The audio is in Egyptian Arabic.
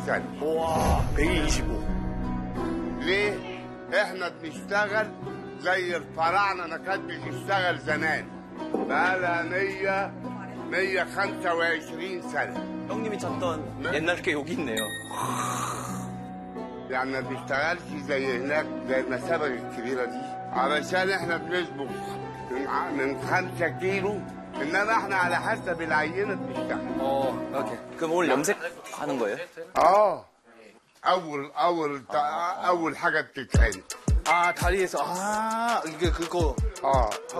سنة 와, 125. ليه؟ احنا بنشتغل زي الفراعنة ما كانت بتشتغل زمان بقالها 100 125 سنة 형님이 찾던 네? 옛날 게 여기 있네요. يعني ما بنشتغلش زي هناك زي المسابق الكبيرة دي علشان احنا بنسبق من ع- من خمسة كيلو انما احنا على حسب العينة بنشتغل 어, 오케이. 그럼 오늘 염색 하는 거예요? اه اول اول اول حاجة بتتعمل 아, 다리에서, 아, 이게 그거. اه